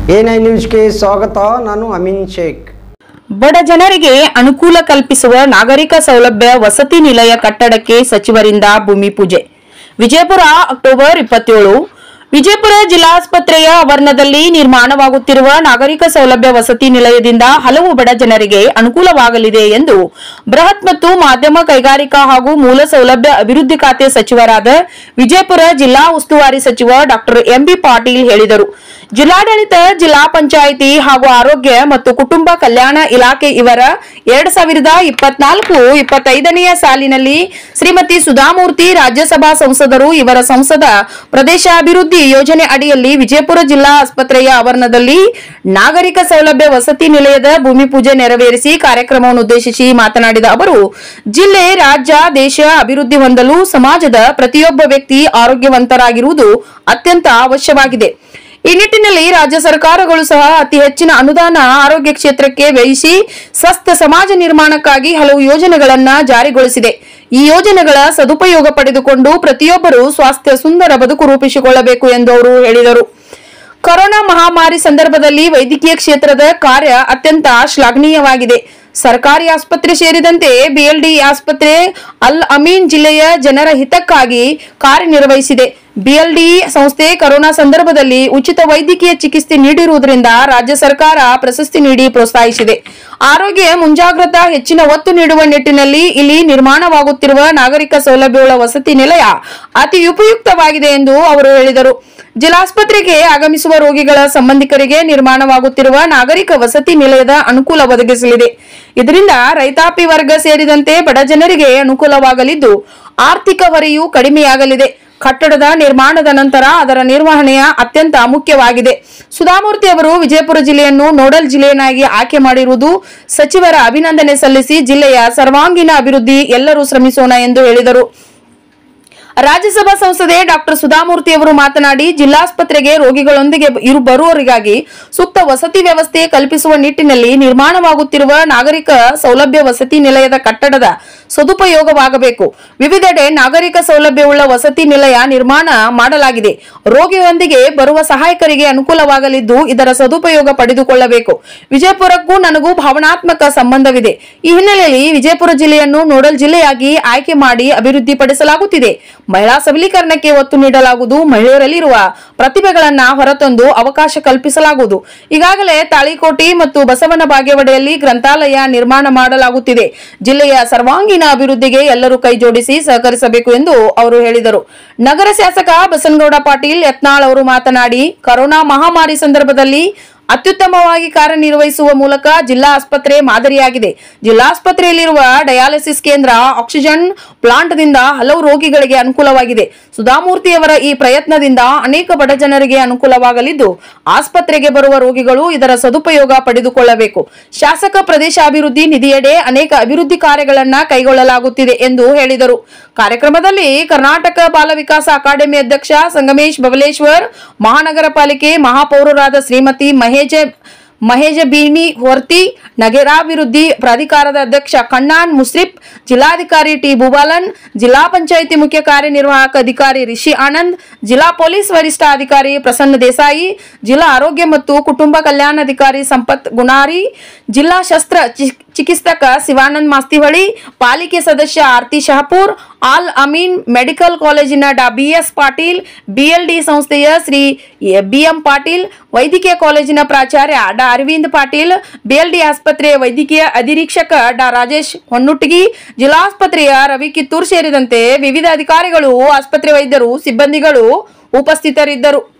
N I ನ್ಯೂಸ್ಗೆ ಸ್ವಾಗತ ನಾನು ಅಮೀನ್ ಶೇಖ್ ಬಡ ಜನರಿಗೆ ಅನುಕೂಲ ಕಲ್ಪಿಸುವ ನಾಗರಿಕ ಸೌಲಭ್ಯ ವಸತಿ ನಿಲಯ ಕಟ್ಟಡಕ್ಕೆ ಸಚಿವರಿಂದ ಭೂಮಿ ಪೂಜೆ ವಿಜಯಪುರ ಅಕ್ಟೋಬರ್ ಇಪ್ಪತ್ತೇಳು ವಿಜಯಪುರ ಜಿಲ್ಲಾಸ್ಪತ್ರೆಯ ಆವರಣದಲ್ಲಿ ನಿರ್ಮಾಣವಾಗುತ್ತಿರುವ ನಾಗರಿಕ ಸೌಲಭ್ಯ ವಸತಿ ನಿಲಯದಿಂದ ಹಲವು ಬಡ ಜನರಿಗೆ ಅನುಕೂಲವಾಗಲಿದೆ ಎಂದು ಬೃಹತ್ ಮತ್ತು ಮಾಧ್ಯಮ ಕೈಗಾರಿಕಾ ಹಾಗೂ ಮೂಲ ಸೌಲಭ್ಯ ಅಭಿವೃದ್ಧಿ ಖಾತೆ ಸಚಿವರಾದ ವಿಜಯಪುರ ಜಿಲ್ಲಾ ಉಸ್ತುವಾರಿ ಸಚಿವ ಡಾಕ್ಟರ್ ಎಂಬಿ ಪಾಟೀಲ್ ಹೇಳಿದರು ಜಿಲ್ಲಾಡಳಿತ ಜಿಲ್ಲಾ ಪಂಚಾಯಿತಿ ಹಾಗೂ ಆರೋಗ್ಯ ಮತ್ತು ಕುಟುಂಬ ಕಲ್ಯಾಣ ಇಲಾಖೆ ಇವರ ಎರಡ್ ಸಾವಿರದ ಇಪ್ಪತ್ನಾಲ್ಕು ಇಪ್ಪತ್ತೈದನೆಯ ಸಾಲಿನಲ್ಲಿ ಶ್ರೀಮತಿ ಸುಧಾಮೂರ್ತಿ ರಾಜ್ಯಸಭಾ ಸಂಸದರು ಇವರ ಸಂಸದ ಪ್ರದೇಶಾಭಿವೃದ್ಧಿ ಯೋಜನೆ ಅಡಿಯಲ್ಲಿ ವಿಜಯಪುರ ಜಿಲ್ಲಾ ಆಸ್ಪತ್ರೆಯ ಆವರಣದಲ್ಲಿ ನಾಗರಿಕ ಸೌಲಭ್ಯ ವಸತಿ ನಿಲಯದ ಭೂಮಿ ಪೂಜೆ ನೆರವೇರಿಸಿ ಕಾರ್ಯಕ್ರಮವನ್ನು ಉದ್ದೇಶಿಸಿ ಮಾತನಾಡಿದ ಅವರು ಜಿಲ್ಲೆ ರಾಜ್ಯ ದೇಶ ಅಭಿವೃದ್ಧಿ ಹೊಂದಲು ಸಮಾಜದ ಪ್ರತಿಯೊಬ್ಬ ವ್ಯಕ್ತಿ ಆರೋಗ್ಯವಂತರಾಗಿರುವುದು ಅತ್ಯಂತ ಅವಶ್ಯವಾಗಿದೆ ಈ ನಿಟ್ಟಿನಲ್ಲಿ ರಾಜ್ಯ ಸರ್ಕಾರಗಳು ಸಹ ಅತಿ ಹೆಚ್ಚಿನ ಅನುದಾನ ಆರೋಗ್ಯ ಕ್ಷೇತ್ರಕ್ಕೆ ವ್ಯಯಿಸಿ ಸ್ವಸ್ಥ ಸಮಾಜ ನಿರ್ಮಾಣಕ್ಕಾಗಿ ಹಲವು ಯೋಜನೆಗಳನ್ನ ಜಾರಿಗೊಳಿಸಿದೆ ಈ ಯೋಜನೆಗಳ ಸದುಪಯೋಗ ಪಡೆದುಕೊಂಡು ಪ್ರತಿಯೊಬ್ಬರು ಸ್ವಾಸ್ಥ್ಯ ಸುಂದರ ಬದುಕು ರೂಪಿಸಿಕೊಳ್ಳಬೇಕು ಎಂದು ಅವರು ಹೇಳಿದರು ಕೊರೋನಾ ಮಹಾಮಾರಿ ಸಂದರ್ಭದಲ್ಲಿ ವೈದ್ಯಕೀಯ ಕ್ಷೇತ್ರದ ಕಾರ್ಯ ಅತ್ಯಂತ ಶ್ಲಾಘನೀಯವಾಗಿದೆ ಸರ್ಕಾರಿ ಆಸ್ಪತ್ರೆ ಸೇರಿದಂತೆ ಬಿಎಲ್ಡಿ ಆಸ್ಪತ್ರೆ ಅಲ್ ಅಮೀನ್ ಜಿಲ್ಲೆಯ ಜನರ ಹಿತಕ್ಕಾಗಿ ಕಾರ್ಯನಿರ್ವಹಿಸಿದೆ ಬಿಎಲ್ಡಿ ಸಂಸ್ಥೆ ಕೊರೋನಾ ಸಂದರ್ಭದಲ್ಲಿ ಉಚಿತ ವೈದ್ಯಕೀಯ ಚಿಕಿತ್ಸೆ ನೀಡಿರುವುದರಿಂದ ರಾಜ್ಯ ಸರ್ಕಾರ ಪ್ರಶಸ್ತಿ ನೀಡಿ ಪ್ರೋತ್ಸಾಹಿಸಿದೆ ಆರೋಗ್ಯ ಮುಂಜಾಗ್ರತಾ ಹೆಚ್ಚಿನ ಒತ್ತು ನೀಡುವ ನಿಟ್ಟಿನಲ್ಲಿ ಇಲ್ಲಿ ನಿರ್ಮಾಣವಾಗುತ್ತಿರುವ ನಾಗರಿಕ ಸೌಲಭ್ಯಗಳ ವಸತಿ ನಿಲಯ ಅತಿ ಉಪಯುಕ್ತವಾಗಿದೆ ಎಂದು ಅವರು ಹೇಳಿದರು ಜಿಲ್ಲಾಸ್ಪತ್ರೆಗೆ ಆಗಮಿಸುವ ರೋಗಿಗಳ ಸಂಬಂಧಿಕರಿಗೆ ನಿರ್ಮಾಣವಾಗುತ್ತಿರುವ ನಾಗರಿಕ ವಸತಿ ನಿಲಯದ ಅನುಕೂಲ ಒದಗಿಸಲಿದೆ ಇದರಿಂದ ರೈತಾಪಿ ವರ್ಗ ಸೇರಿದಂತೆ ಬಡ ಜನರಿಗೆ ಅನುಕೂಲವಾಗಲಿದ್ದು ಆರ್ಥಿಕ ಹೊರೆಯೂ ಕಡಿಮೆಯಾಗಲಿದೆ ಕಟ್ಟಡದ ನಿರ್ಮಾಣದ ನಂತರ ಅದರ ನಿರ್ವಹಣೆಯ ಅತ್ಯಂತ ಮುಖ್ಯವಾಗಿದೆ ಸುಧಾಮೂರ್ತಿ ಅವರು ವಿಜಯಪುರ ಜಿಲ್ಲೆಯನ್ನು ನೋಡಲ್ ಜಿಲ್ಲೆಯನ್ನಾಗಿ ಆಯ್ಕೆ ಮಾಡಿರುವುದು ಸಚಿವರ ಅಭಿನಂದನೆ ಸಲ್ಲಿಸಿ ಜಿಲ್ಲೆಯ ಸರ್ವಾಂಗೀಣ ಅಭಿವೃದ್ಧಿ ಎಲ್ಲರೂ ಶ್ರಮಿಸೋಣ ಎಂದು ಹೇಳಿದರು ರಾಜ್ಯಸಭಾ ಸಂಸದೆ ಡಾಕ್ಟರ್ ಸುಧಾಮೂರ್ತಿ ಅವರು ಮಾತನಾಡಿ ಜಿಲ್ಲಾಸ್ಪತ್ರೆಗೆ ರೋಗಿಗಳೊಂದಿಗೆ ಇರು ಬರುವವರಿಗಾಗಿ ಸೂಕ್ತ ವಸತಿ ವ್ಯವಸ್ಥೆ ಕಲ್ಪಿಸುವ ನಿಟ್ಟಿನಲ್ಲಿ ನಿರ್ಮಾಣವಾಗುತ್ತಿರುವ ನಾಗರಿಕ ಸೌಲಭ್ಯ ವಸತಿ ನಿಲಯದ ಕಟ್ಟಡದ ಸದುಪಯೋಗವಾಗಬೇಕು ವಿವಿಧೆಡೆ ನಾಗರಿಕ ಸೌಲಭ್ಯವುಳ್ಳ ವಸತಿ ನಿಲಯ ನಿರ್ಮಾಣ ಮಾಡಲಾಗಿದೆ ರೋಗಿಯೊಂದಿಗೆ ಬರುವ ಸಹಾಯಕರಿಗೆ ಅನುಕೂಲವಾಗಲಿದ್ದು ಇದರ ಸದುಪಯೋಗ ಪಡೆದುಕೊಳ್ಳಬೇಕು ವಿಜಯಪುರಕ್ಕೂ ನನಗೂ ಭಾವನಾತ್ಮಕ ಸಂಬಂಧವಿದೆ ಈ ಹಿನ್ನೆಲೆಯಲ್ಲಿ ವಿಜಯಪುರ ಜಿಲ್ಲೆಯನ್ನು ನೋಡಲ್ ಜಿಲ್ಲೆಯಾಗಿ ಆಯ್ಕೆ ಮಾಡಿ ಅಭಿವೃದ್ಧಿಪಡಿಸಲಾಗುತ್ತಿದೆ ಮಹಿಳಾ ಸಬಲೀಕರಣಕ್ಕೆ ಒತ್ತು ನೀಡಲಾಗುವುದು ಮಹಿಳೆಯರಲ್ಲಿರುವ ಪ್ರತಿಭೆಗಳನ್ನ ಹೊರತಂದು ಅವಕಾಶ ಕಲ್ಪಿಸಲಾಗುವುದು ಈಗಾಗಲೇ ತಾಳಿಕೋಟಿ ಮತ್ತು ಬಸವನ ಬಾಗೇವಾಡಿಯಲ್ಲಿ ಗ್ರಂಥಾಲಯ ನಿರ್ಮಾಣ ಮಾಡಲಾಗುತ್ತಿದೆ ಜಿಲ್ಲೆಯ ಸರ್ವಾಂಗೀಣ ಅಭಿವೃದ್ಧಿಗೆ ಎಲ್ಲರೂ ಕೈ ಜೋಡಿಸಿ ಸಹಕರಿಸಬೇಕು ಎಂದು ಅವರು ಹೇಳಿದರು ನಗರ ಶಾಸಕ ಬಸನಗೌಡ ಪಾಟೀಲ್ ಯತ್ನಾಳ್ ಅವರು ಮಾತನಾಡಿ ಕೊರೋನಾ ಮಹಾಮಾರಿ ಸಂದರ್ಭದಲ್ಲಿ ಅತ್ಯುತ್ತಮವಾಗಿ ಕಾರ್ಯನಿರ್ವಹಿಸುವ ಮೂಲಕ ಜಿಲ್ಲಾ ಆಸ್ಪತ್ರೆ ಮಾದರಿಯಾಗಿದೆ ಜಿಲ್ಲಾಸ್ಪತ್ರೆಯಲ್ಲಿರುವ ಡಯಾಲಿಸಿಸ್ ಕೇಂದ್ರ ಆಕ್ಸಿಜನ್ ಪ್ಲಾಂಟ್ದಿಂದ ಹಲವು ರೋಗಿಗಳಿಗೆ ಅನುಕೂಲವಾಗಿದೆ ಸುಧಾಮೂರ್ತಿಯವರ ಈ ಪ್ರಯತ್ನದಿಂದ ಅನೇಕ ಬಡ ಜನರಿಗೆ ಅನುಕೂಲವಾಗಲಿದ್ದು ಆಸ್ಪತ್ರೆಗೆ ಬರುವ ರೋಗಿಗಳು ಇದರ ಸದುಪಯೋಗ ಪಡೆದುಕೊಳ್ಳಬೇಕು ಶಾಸಕ ಪ್ರದೇಶಾಭಿವೃದ್ಧಿ ನಿಧಿಯಡೆ ಅನೇಕ ಅಭಿವೃದ್ಧಿ ಕಾರ್ಯಗಳನ್ನ ಕೈಗೊಳ್ಳಲಾಗುತ್ತಿದೆ ಎಂದು ಹೇಳಿದರು ಕಾರ್ಯಕ್ರಮದಲ್ಲಿ ಕರ್ನಾಟಕ ಬಾಲ ವಿಕಾಸ ಅಕಾಡೆಮಿ ಅಧ್ಯಕ್ಷ ಸಂಗಮೇಶ್ ಬಬಲೇಶ್ವರ್ ಮಹಾನಗರ ಪಾಲಿಕೆ ಮಹಾಪೌರರಾದ ಶ್ರೀಮತಿ ಮಹೇಜ ಮಹೇಜ ಬೀನಿ ಹೊರ್ತಿ ನಗರಾಭಿವೃದ್ಧಿ ಪ್ರಾಧಿಕಾರದ ಅಧ್ಯಕ್ಷ ಕಣ್ಣಾನ್ ಮುಸ್ರಿಫ್ ಜಿಲ್ಲಾಧಿಕಾರಿ ಟಿ ಭೂಬಾಲನ್ ಜಿಲ್ಲಾ ಪಂಚಾಯಿತಿ ಮುಖ್ಯ ಕಾರ್ಯನಿರ್ವಾಹಕ ಅಧಿಕಾರಿ ರಿಷಿ ಆನಂದ್ ಜಿಲ್ಲಾ ಪೊಲೀಸ್ ವರಿಷ್ಠಾಧಿಕಾರಿ ಪ್ರಸನ್ನ ದೇಸಾಯಿ ಜಿಲ್ಲಾ ಆರೋಗ್ಯ ಮತ್ತು ಕುಟುಂಬ ಕಲ್ಯಾಣಾಧಿಕಾರಿ ಸಂಪತ್ ಗುಣಾರಿ ಜಿಲ್ಲಾ ಶಸ್ತ್ರ ಚಿ- ಚಿಕಿತ್ಸಕ ಶಿವಾನಂದ್ ಮಾಸ್ತಿಹೊಳಿ ಪಾಲಿಕೆ ಸದಸ್ಯ ಆರ್ತಿ ಶಹಪೂರ್ ಆಲ್ ಅಮೀನ್ ಮೆಡಿಕಲ್ ಕಾಲೇಜಿನ ಡಾ ಬಿಎಸ್ ಪಾಟೀಲ್ ಬಿಎಲ್ಡಿ ಸಂಸ್ಥೆಯ ಶ್ರೀ ಬಿಎಂ ಪಾಟೀಲ್ ವೈದ್ಯಕೀಯ ಕಾಲೇಜಿನ ಪ್ರಾಚಾರ್ಯ ಡಾ ಅರವಿಂದ್ ಪಾಟೀಲ್ ಬಿಎಲ್ಡಿ ಆಸ್ಪತ್ರೆಯ ವೈದ್ಯಕೀಯ ಅಧಿರೀಕ್ಷಕ ಡಾ ರಾಜೇಶ್ ಹೊನ್ನುಟ್ಟಿಗಿ ಜಿಲ್ಲಾಸ್ಪತ್ರೆಯ ರವಿ ಕಿತ್ತೂರ್ ಸೇರಿದಂತೆ ವಿವಿಧ ಅಧಿಕಾರಿಗಳು ಆಸ್ಪತ್ರೆ ವೈದ್ಯರು ಸಿಬ್ಬಂದಿಗಳು ಉಪಸ್ಥಿತರಿದ್ದರು